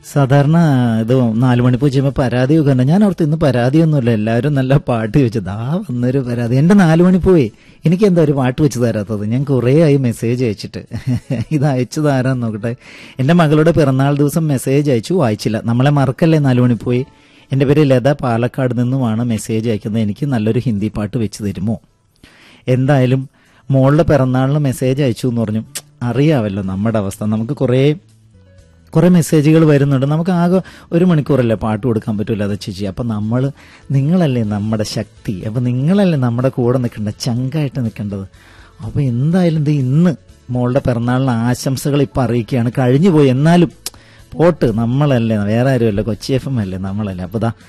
സാധാരണ ഇത് നാലു മണി പോയി ചെയ്യുമ്പോൾ പരാതി വെക്കണ്ട ഞാൻ ഓർത്ത് ഇന്ന് പരാതിയൊന്നുമില്ല എല്ലാവരും നല്ല പാട്ട് വെച്ചത് ആ വന്നൊരു പരാതി എന്റെ നാലു മണി പോയി എനിക്ക് എന്താ ഒരു പാട്ട് വെച്ച് തരാത്തത് ഞാൻ കുറേ ആയി മെസ്സേജ് അയച്ചിട്ട് ഇത് അയച്ചു തരാൻ നോക്കട്ടെ എന്റെ മകളുടെ പിറന്നാൾ ദിവസം മെസ്സേജ് അയച്ചു വായിച്ചില്ല നമ്മളെ മറക്കല്ലേ നാലു മണി പോയി എന്റെ പേര് ലത പാലക്കാട് നിന്നുമാണ് മെസ്സേജ് അയക്കുന്നത് എനിക്ക് നല്ലൊരു ഹിന്ദി പാട്ട് വെച്ച് തരുമോ എന്തായാലും മോളുടെ പിറന്നാളിന് മെസ്സേജ് അയച്ചു എന്ന് പറഞ്ഞു അറിയാമല്ലോ നമ്മുടെ അവസ്ഥ നമുക്ക് കുറേ കുറേ മെസ്സേജുകൾ വരുന്നുണ്ട് നമുക്ക് ആകെ ഒരു മണിക്കൂറല്ലേ പാട്ട് കൊടുക്കാൻ പറ്റൂല അത് ചേച്ചി അപ്പം നമ്മൾ നിങ്ങളല്ലേ നമ്മുടെ ശക്തി അപ്പം നിങ്ങളല്ലേ നമ്മുടെ കൂടെ നിൽക്കേണ്ടത് ചങ്കായിട്ട് നിൽക്കേണ്ടത് അപ്പോൾ എന്തായാലും ഇത് ഇന്ന് മോളുടെ പിറന്നാളിന് ആശംസകൾ ഇപ്പം അറിയിക്കുകയാണ് കഴിഞ്ഞു പോയി എന്നാലും പോട്ട് നമ്മളല്ലേ വേറെ ആരുമല്ല കൊച്ചി എഫ് എം അല്ലേ നമ്മളല്ലേ അപ്പോൾ ദാ